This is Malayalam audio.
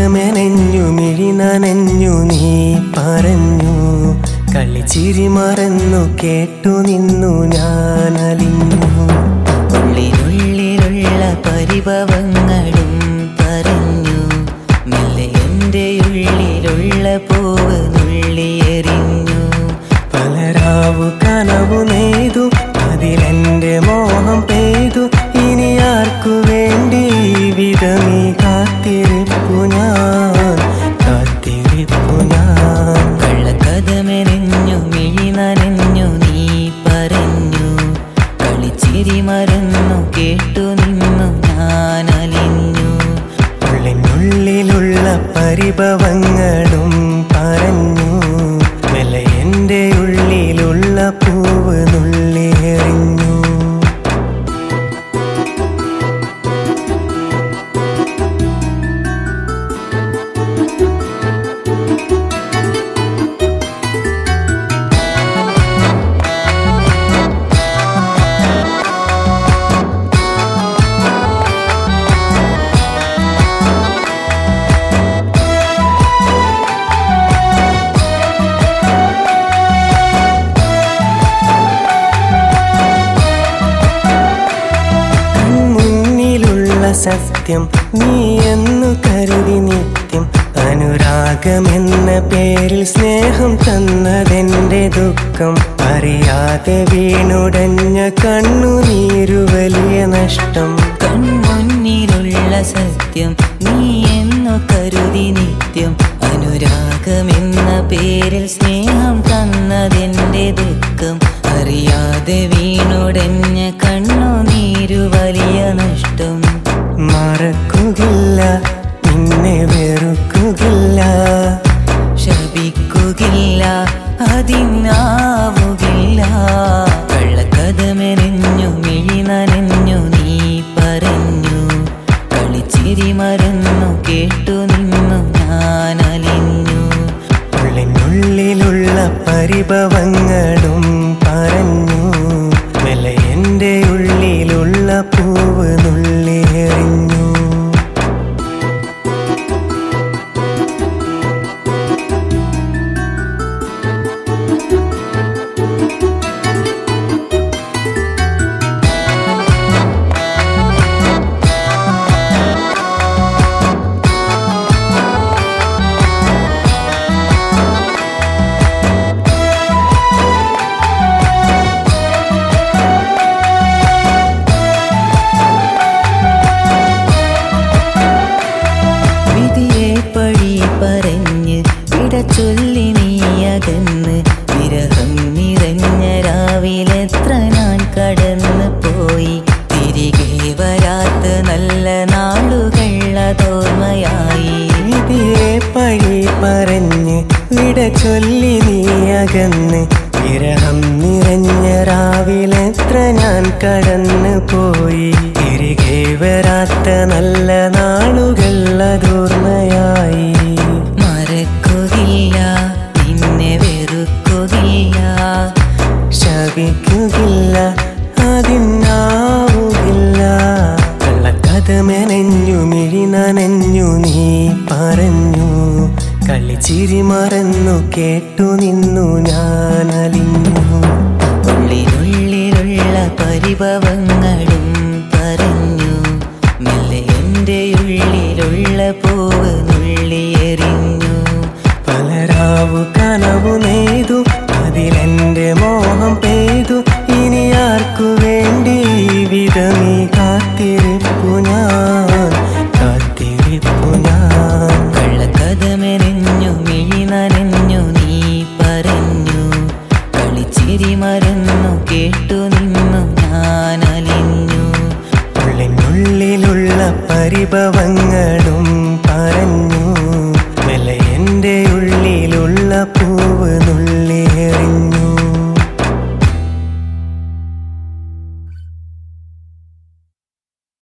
കഥമെനഞ്ഞു മിഴി നനഞ്ഞു നീ പറഞ്ഞു കളിച്ചിരി മറന്നു കേട്ടു നിന്നു ഞാൻ അലിഞ്ഞു ഉള്ളിനുള്ളിലുള്ള പരിഭവങ്ങളും പറഞ്ഞു മെല്ലെ എൻ്റെ ഉള്ളിലുള്ള പൂവ് നുള്ളിയെറിഞ്ഞു പലരാവു കനവു നെയ്തു അതിലെന്റെ മോഹം പെയ്തു ഇനി ആർക്കു വേണ്ടി വിധമീ കാത്തിരിപ്പു ഞാൻ കാത്തിരിപ്പു ഞാൻ കള്ളക്കഥമെറിഞ്ഞു മിഴി നനഞ്ഞു നീ പറഞ്ഞു കളിച്ചിരി മറന്നു കേട്ടു നിന്നു ഞാൻ അലിഞ്ഞു ഉള്ളിനുള്ളിലുള്ള പരിഭവങ്ങളും പറഞ്ഞു മെല്ലെ എൻ്റെ ഉള്ളിലുള്ള പൂവ് നുള്ളിയെറിഞ്ഞു കൺമുന്നിലുള്ള സത്യം നീ എന്നു കരുതി നിത്യം അനുരാഗമെന്ന പേരിൽ സ്നേഹം തന്നതെന്റെ ദുഃഖം അറിയാതെ വീണുടഞ്ഞ കണ്ണുനീരു വലിയ നഷ്ടം കൺമുന്നിലുള്ള സത്യം നീ എന്നു കരുതി നിത്യം അനുരാഗമെന്ന പേരിൽ സ്നേഹം തന്നതെന്റെ ദുഃഖം അറിയാതെ വീണുടഞ്ഞ കണ്ണുനീരു വലിയ നഷ്ടം മറക്കുകയില്ല നിന്നെ വെറുക്കുകയില്ല ശപിക്കുകയില്ല അതിനാവുകില്ല കള്ളക്കഥമെറിഞ്ഞു മിഴി നനഞ്ഞു നീ പറഞ്ഞു കളിച്ചിരി മറന്നു കേട്ടു നിന്നു ഞാൻ അലിഞ്ഞു ഉള്ളിനുള്ളിലുള്ള പരിഭവങ്ങളും പറഞ്ഞു മെല്ലെ എൻ്റെ ഉള്ളിലുള്ള പൂവ് നുള്ളിയെറിഞ്ഞു വിധിയെ പഴി പറഞ്ഞ് വിട ചൊല്ലി നീ അകന്ന് വിരഹം നിറഞ്ഞ രാവിലെത്ര ഞാൻ കടന്നു പോയി തിരികെ വരാത്ത നല്ല നാളുകൾ അതോർമ്മയായി വിധിയെ പഴി പറഞ്ഞ് വിട ചൊല്ലി നീ അകന്ന് വിരഹം നിറഞ്ഞ രാവിലെത്ര ഞാൻ കടന്നു പോയി തിരികെ വരാത്ത നല്ല നാളുകൾ അതോർമ്മയായി മറക്കുകയില്ല നിന്നെ വെറുക്കുകയില്ല ശപിക്കുകയില്ല അതിനാവുകില്ല കള്ളക്കഥമെനഞ്ഞു മിഴി നനഞ്ഞു നീ പറഞ്ഞു കളിച്ചിരി മറന്നു കേട്ടു നിന്നു ഞാൻ അലിഞ്ഞു ഉള്ളിനുള്ളിലുള്ള പരിഭവങ്ങളും പറഞ്ഞു മെല്ലെ എൻ്റെ ഉള്ളിലുള്ള പൂ